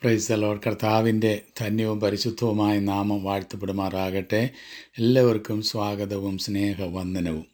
price load കർത്താവിൻ്റെ ധന്യവും പരിശുദ്ധവുമായ നാമം വാഴ്ത്തപ്പെടുമാറാകട്ടെ എല്ലാവർക്കും സ്വാഗതവും സ്നേഹവന്ദനവും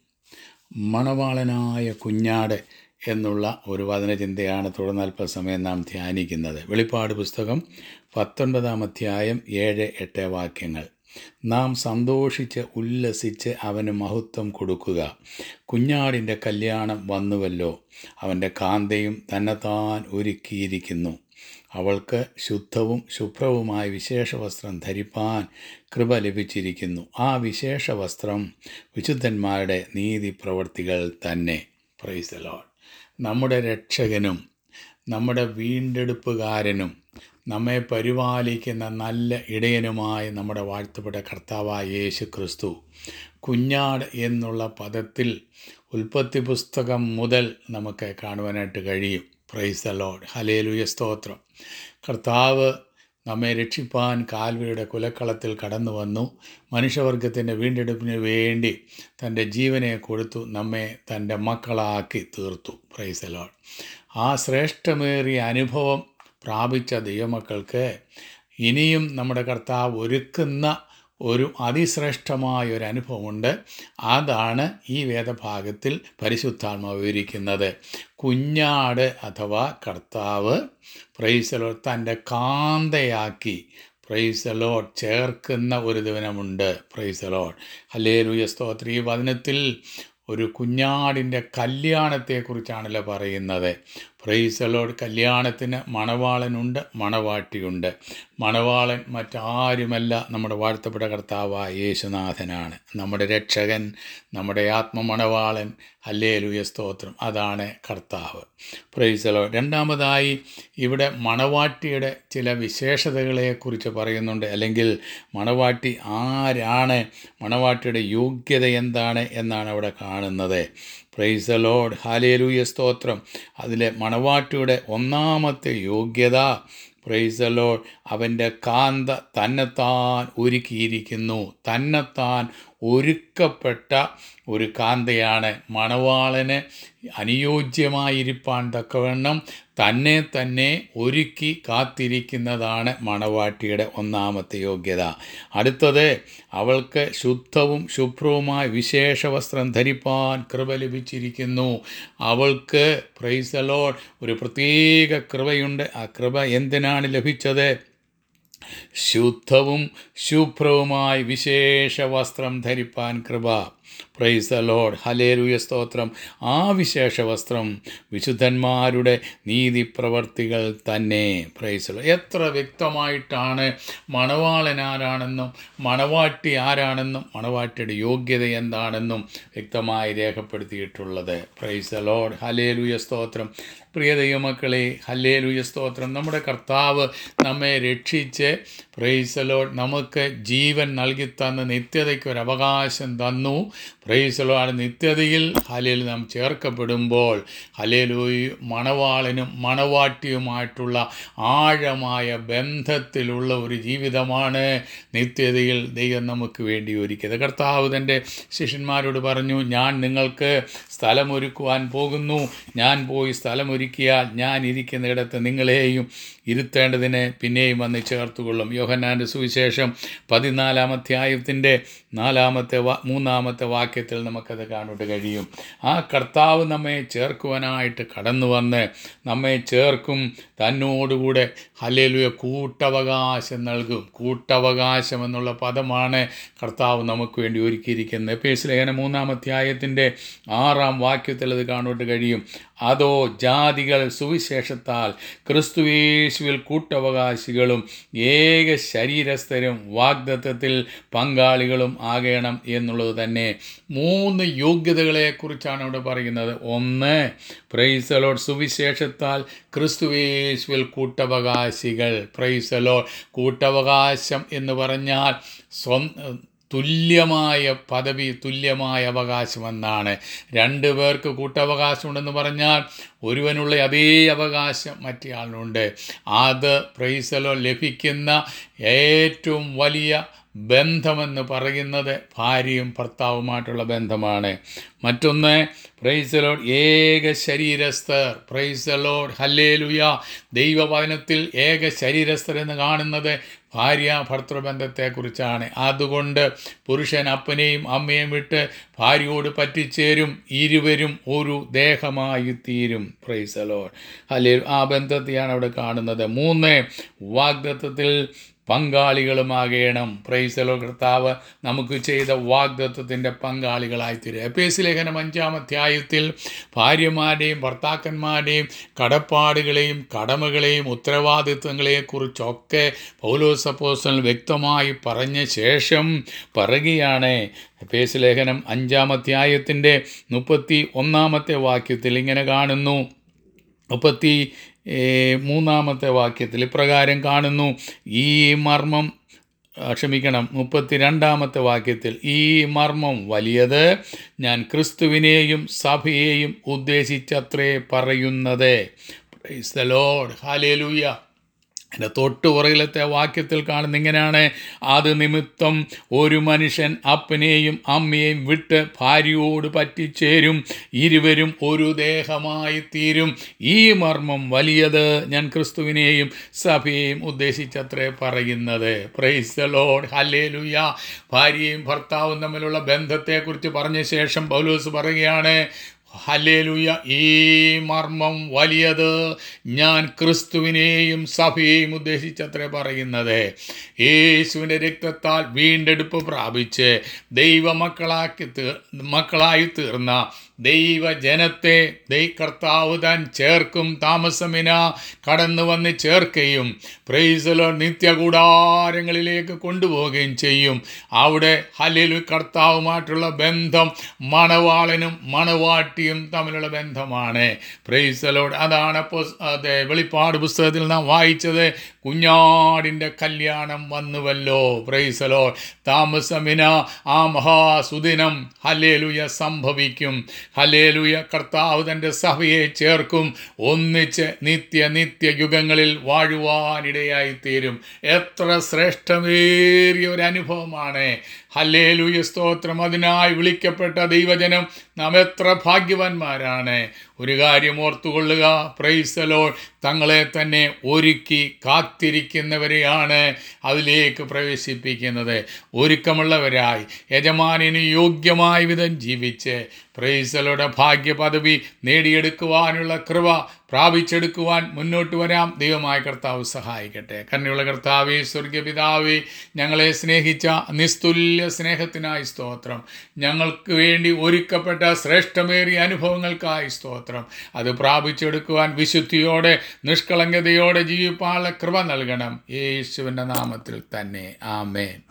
മണവാളനായ കുഞ്ഞാട് എന്നുള്ള ഒരു വചനചിന്തയാണ് തുടർന്ന് അല്പസമയം നാം ധ്യാനിക്കുന്നത് വെളിപ്പാട് പുസ്തകം പത്തൊൻപതാം അധ്യായം ഏഴ് എട്ട് വാക്യങ്ങൾ നാം സന്തോഷിച്ച് ഉല്ലസിച്ച് അവന് മഹത്വം കൊടുക്കുക കുഞ്ഞാടിൻ്റെ കല്യാണം വന്നുവല്ലോ അവൻ്റെ കാന്തയും തന്നെത്താൻ ഒരുക്കിയിരിക്കുന്നു അവൾക്ക് ശുദ്ധവും ശുഭ്രവുമായ വിശേഷവസ്ത്രം ധരിപ്പാൻ കൃപ ലഭിച്ചിരിക്കുന്നു ആ വിശേഷ വസ്ത്രം വിശുദ്ധന്മാരുടെ നീതി പ്രവർത്തികൾ തന്നെ പ്രൈസ് ലോഡ് നമ്മുടെ രക്ഷകനും നമ്മുടെ വീണ്ടെടുപ്പുകാരനും നമ്മെ പരിപാലിക്കുന്ന നല്ല ഇടയനുമായ നമ്മുടെ വാഴ്ത്തപ്പെട്ട കർത്താവായ യേശു ക്രിസ്തു കുഞ്ഞാട് എന്നുള്ള പദത്തിൽ ഉൽപ്പത്തി പുസ്തകം മുതൽ നമുക്ക് കാണുവാനായിട്ട് കഴിയും പ്രൈസ് ദ ലോഡ് ഹലേലുയ സ്തോത്രം കർത്താവ് നമ്മെ രക്ഷിപ്പാൻ കാൽവയുടെ കുലക്കളത്തിൽ കടന്നു വന്നു മനുഷ്യവർഗത്തിൻ്റെ വീണ്ടെടുപ്പിന് വേണ്ടി തൻ്റെ ജീവനെ കൊടുത്തു നമ്മെ തൻ്റെ മക്കളാക്കി തീർത്തു പ്രൈസ് ദ ലോഡ് ആ ശ്രേഷ്ഠമേറിയ അനുഭവം പ്രാപിച്ച ദൈവമക്കൾക്ക് ഇനിയും നമ്മുടെ കർത്താവ് ഒരുക്കുന്ന ഒരു അതിശ്രേഷ്ഠമായ ഒരു അനുഭവമുണ്ട് അതാണ് ഈ വേദഭാഗത്തിൽ പരിശുദ്ധാത്മാവ് വിവരിക്കുന്നത് കുഞ്ഞാട് അഥവാ കർത്താവ് പ്രൈസലോ തൻ്റെ കാന്തയാക്കി പ്രൈസലോഡ് ചേർക്കുന്ന ഒരു ദിനമുണ്ട് പ്രൈസലോഡ് ഹലേ ലുയ സ്തോത്രി ഈ വചനത്തിൽ ഒരു കുഞ്ഞാടിൻ്റെ കല്യാണത്തെക്കുറിച്ചാണല്ലോ പറയുന്നത് പ്രൈസലോഡ് കല്യാണത്തിന് മണവാളനുണ്ട് മണവാട്ടിയുണ്ട് മണവാളൻ മറ്റാരുമല്ല നമ്മുടെ വാഴ്ത്തപ്പെട്ട കർത്താവായ യേശുനാഥനാണ് നമ്മുടെ രക്ഷകൻ നമ്മുടെ ആത്മമണവാളൻ ഹല്ലേലൂയ സ്തോത്രം അതാണ് കർത്താവ് പ്രൈസലോ രണ്ടാമതായി ഇവിടെ മണവാട്ടിയുടെ ചില വിശേഷതകളെക്കുറിച്ച് പറയുന്നുണ്ട് അല്ലെങ്കിൽ മണവാട്ടി ആരാണ് മണവാട്ടിയുടെ യോഗ്യത എന്താണ് എന്നാണ് അവിടെ കാണുന്നത് പ്രൈസ് ലോഡ് ഹാലേലൂയ സ്തോത്രം അതിലെ മണവാട്ടിയുടെ ഒന്നാമത്തെ യോഗ്യത പ്രൈസ് ലോഡ് അവൻ്റെ കാന്ത തന്നെത്താൻ ഒരുക്കിയിരിക്കുന്നു തന്നെത്താൻ ഒരുക്കപ്പെട്ട ഒരു കാന്തയാണ് മണവാളന് അനുയോജ്യമായിരിക്കാൻ തക്കവണ്ണം തന്നെ തന്നെ ഒരുക്കി കാത്തിരിക്കുന്നതാണ് മണവാട്ടിയുടെ ഒന്നാമത്തെ യോഗ്യത അടുത്തത് അവൾക്ക് ശുദ്ധവും ശുഭ്രവുമായ വിശേഷ വസ്ത്രം ധരിപ്പാൻ കൃപ ലഭിച്ചിരിക്കുന്നു അവൾക്ക് പ്രൈസലോൾ ഒരു പ്രത്യേക കൃപയുണ്ട് ആ കൃപ എന്തിനാണ് ലഭിച്ചത് ശുദ്ധവും ശുഭ്രവുമായി വിശേഷ വസ്ത്രം ധരിപ്പാൻ കൃപ പ്രൈസ് ലോഡ് ഹലേലുയ സ്തോത്രം ആ വിശേഷ വസ്ത്രം വിശുദ്ധന്മാരുടെ നീതി പ്രവർത്തികൾ തന്നെ പ്രൈസ് എത്ര വ്യക്തമായിട്ടാണ് മണവാളൻ ആരാണെന്നും മണവാട്ടി ആരാണെന്നും മണവാട്ടിയുടെ യോഗ്യത എന്താണെന്നും വ്യക്തമായി രേഖപ്പെടുത്തിയിട്ടുള്ളത് പ്രൈസ് ലോഡ് ഹലേലുയ സ്തോത്രം പ്രിയ ദൈവമക്കളെ ഹല്ലേലുയ സ്തോത്രം നമ്മുടെ കർത്താവ് നമ്മെ രക്ഷിച്ച് പ്രൈസലോഡ് നമുക്ക് ജീവൻ നൽകി തന്ന നിത്യതയ്ക്ക് ഒരു അവകാശം തന്നു പ്രൈസലോ ആ നിത്യതയിൽ ഹലേൽ നാം ചേർക്കപ്പെടുമ്പോൾ ഹലേലൂയി മണവാളനും മണവാട്ടിയുമായിട്ടുള്ള ആഴമായ ബന്ധത്തിലുള്ള ഒരു ജീവിതമാണ് നിത്യതയിൽ ദൈവം നമുക്ക് വേണ്ടി ഒരുക്കിയത് കർത്താവ് തൻ്റെ ശിഷ്യന്മാരോട് പറഞ്ഞു ഞാൻ നിങ്ങൾക്ക് സ്ഥലമൊരുക്കുവാൻ പോകുന്നു ഞാൻ പോയി സ്ഥലമൊരുക്കിയാൽ ഞാൻ ഇരിക്കുന്നിടത്ത് നിങ്ങളെയും ഇരുത്തേണ്ടതിന് പിന്നെയും വന്ന് ചേർത്തുകൊള്ളും യോഹന്നാൻ്റെ സുവിശേഷം പതിനാലാം അധ്യായത്തിൻ്റെ നാലാമത്തെ വാ മൂന്നാമത്തെ വാക്യത്തിൽ നമുക്കത് കാണുവാൻ കഴിയും ആ കർത്താവ് നമ്മെ ചേർക്കുവാനായിട്ട് കടന്നു വന്ന് നമ്മെ ചേർക്കും തന്നോടുകൂടെ ഹലേലുയ കൂട്ടവകാശം നൽകും കൂട്ടവകാശം എന്നുള്ള പദമാണ് കർത്താവ് നമുക്ക് വേണ്ടി ഒരുക്കിയിരിക്കുന്നത് എപ്പേസ് ലേഖന മൂന്നാം അധ്യായത്തിൻ്റെ ആറാം വാക്യത്തിൽ അത് കാണുവാൻ കഴിയും അതോ ജാതികൾ സുവിശേഷത്താൽ ക്രിസ്തുവേശുവിൽ കൂട്ടവകാശികളും ഏക ശരീരസ്ഥരും വാഗ്ദത്വത്തിൽ പങ്കാളികളും ആകണം എന്നുള്ളത് തന്നെ മൂന്ന് യോഗ്യതകളെക്കുറിച്ചാണ് ഇവിടെ പറയുന്നത് ഒന്ന് പ്രൈസലോഡ് സുവിശേഷത്താൽ ക്രിസ്തുവേശുവിൽ കൂട്ടവകാശികൾ പ്രൈസലോഡ് കൂട്ടവകാശം എന്ന് പറഞ്ഞാൽ സ്വന്തം തുല്യമായ പദവി തുല്യമായ അവകാശമെന്നാണ് രണ്ട് പേർക്ക് കൂട്ടവകാശമുണ്ടെന്ന് പറഞ്ഞാൽ ഒരുവനുള്ള അതേ അവകാശം മറ്റേയാളിനുണ്ട് അത് പ്രൈസലോ ലഭിക്കുന്ന ഏറ്റവും വലിയ ബന്ധമെന്ന് പറയുന്നത് ഭാര്യയും ഭർത്താവുമായിട്ടുള്ള ബന്ധമാണ് മറ്റൊന്ന് പ്രൈസലോഡ് ഏക ശരീരസ്ഥർ പ്രൈസലോഡ് ഹല്ലേലുയ ദൈവവചനത്തിൽ ഏക ശരീരസ്ഥർ എന്ന് കാണുന്നത് ഭാര്യ ഭർത്തൃബന്ധത്തെക്കുറിച്ചാണ് അതുകൊണ്ട് പുരുഷൻ അപ്പനെയും അമ്മയും വിട്ട് ഭാര്യയോട് പറ്റിച്ചേരും ഇരുവരും ഒരു ദേഹമായി തീരും പ്രൈസലോഡ് ഹലേ ആ ബന്ധത്തെയാണ് അവിടെ കാണുന്നത് മൂന്ന് വാഗ്ദത്വത്തിൽ പങ്കാളികളുമാകണം പ്രൈസലോ കർത്താവ് നമുക്ക് ചെയ്ത വാഗ്ദത്വത്തിൻ്റെ പങ്കാളികളായിത്തീരും എപ്പേസ് ലേഖനം അഞ്ചാം അധ്യായത്തിൽ ഭാര്യമാരുടെയും ഭർത്താക്കന്മാരുടെയും കടപ്പാടുകളെയും കടമകളെയും ഉത്തരവാദിത്വങ്ങളെക്കുറിച്ചൊക്കെ പൗലോസപ്പോസ്റ്റൽ വ്യക്തമായി പറഞ്ഞ ശേഷം പറയുകയാണ് എപ്പേസ് ലേഖനം അഞ്ചാം അധ്യായത്തിൻ്റെ മുപ്പത്തി ഒന്നാമത്തെ വാക്യത്തിൽ ഇങ്ങനെ കാണുന്നു മുപ്പത്തി ഏ, മൂന്നാമത്തെ വാക്യത്തിൽ ഇപ്രകാരം കാണുന്നു ഈ മർമ്മം ആ, ക്ഷമിക്കണം മുപ്പത്തിരണ്ടാമത്തെ വാക്യത്തിൽ ഈ മർമ്മം വലിയത് ഞാൻ ക്രിസ്തുവിനെയും സഭയെയും ഉദ്ദേശിച്ചത്രേ പറയുന്നത് പ്രൈസ് ദ ലോർഡ് ഹാലേലൂയ എൻ്റെ തൊട്ടുപുറകിലത്തെ വാക്യത്തിൽ കാണുന്ന ഇങ്ങനെയാണ് അത് നിമിത്തം ഒരു മനുഷ്യൻ അപ്പനെയും അമ്മയെയും വിട്ട് ഭാര്യയോട് പറ്റിച്ചേരും ഇരുവരും ഒരു ദേഹമായി തീരും ഈ മർമ്മം വലിയത് ഞാൻ ക്രിസ്തുവിനെയും സഭയെയും ഉദ്ദേശിച്ചത്രേ പറയുന്നത് പ്രൈസ് ദ ലോർഡ് ഹല്ലേലൂയ ഭാര്യയും ഭർത്താവും തമ്മിലുള്ള ബന്ധത്തെക്കുറിച്ച് പറഞ്ഞ ശേഷം പൗലോസ് പറയുകയാണ് ഹല്ലേലൂയ ഈ മർമ്മം വലിയത് ഞാൻ ക്രിസ്തുവിനെയും സഭയെയും ഉദ്ദേശിച്ചത്രേ പറയുന്നത് യേശുവിൻ്റെ രക്തത്താൽ വീണ്ടെടുപ്പ് പ്രാപിച്ച് ദൈവമക്കളാക്കി തീർ മക്കളായി തീർന്ന ദൈവജനത്തെ ദൈ കർത്താവ് താൻ ചേർക്കും താമസമിന കടന്നു വന്ന് ചേർക്കുകയും പ്രൈസലോ നിത്യകൂടാരങ്ങളിലേക്ക് കൊണ്ടുപോവുകയും ചെയ്യും അവിടെ ഹലിൽ കർത്താവുമായിട്ടുള്ള ബന്ധം മണവാളനും മണവാട്ടിയും തമ്മിലുള്ള ബന്ധമാണ് പ്രൈസലോട് അതാണ് അപ്പോൾ അതെ വെളിപ്പാട് പുസ്തകത്തിൽ നാം വായിച്ചത് കുഞ്ഞാടിൻ്റെ കല്യാണം വന്നുവല്ലോ പ്രൈസലോ താമസമിന ആ മഹാസുദിനം ഹലേലുയ സംഭവിക്കും ഹലേലുയ കർത്താവ് തൻ്റെ സഭയെ ചേർക്കും ഒന്നിച്ച് നിത്യ നിത്യ യുഗങ്ങളിൽ വാഴുവാനിടയായി തീരും എത്ര ശ്രേഷ്ഠമേറിയ ഒരു അനുഭവമാണ് ഹല്ലേലൂയ സ്തോത്രം അതിനായി വിളിക്കപ്പെട്ട ദൈവജനം നാം എത്ര ഭാഗ്യവാന്മാരാണ് ഒരു കാര്യം ഓർത്തുകൊള്ളുക പ്രൈസലോൾ തങ്ങളെ തന്നെ ഒരുക്കി കാത്തിരിക്കുന്നവരെയാണ് അതിലേക്ക് പ്രവേശിപ്പിക്കുന്നത് ഒരുക്കമുള്ളവരായി യജമാനിന് യോഗ്യമായ വിധം ജീവിച്ച് പ്രൈസലോടെ ഭാഗ്യ പദവി നേടിയെടുക്കുവാനുള്ള കൃപ പ്രാപിച്ചെടുക്കുവാൻ മുന്നോട്ട് വരാം ദൈവമായ കർത്താവ് സഹായിക്കട്ടെ കന്നുള്ള കർത്താവേ സ്വർഗീയ പിതാവേ ഞങ്ങളെ സ്നേഹിച്ച നിസ്തുല്യ സ്നേഹത്തിനായി സ്തോത്രം ഞങ്ങൾക്ക് വേണ്ടി ഒരുക്കപ്പെട്ട ശ്രേഷ്ഠമേറിയ അനുഭവങ്ങൾക്കായി സ്തോത്രം അത് പ്രാപിച്ചെടുക്കുവാൻ വിശുദ്ധിയോടെ നിഷ്കളങ്കതയോടെ ജീവിപ്പാനുള്ള കൃപ നൽകണം യേശുവിൻ്റെ നാമത്തിൽ തന്നെ ആമേൻ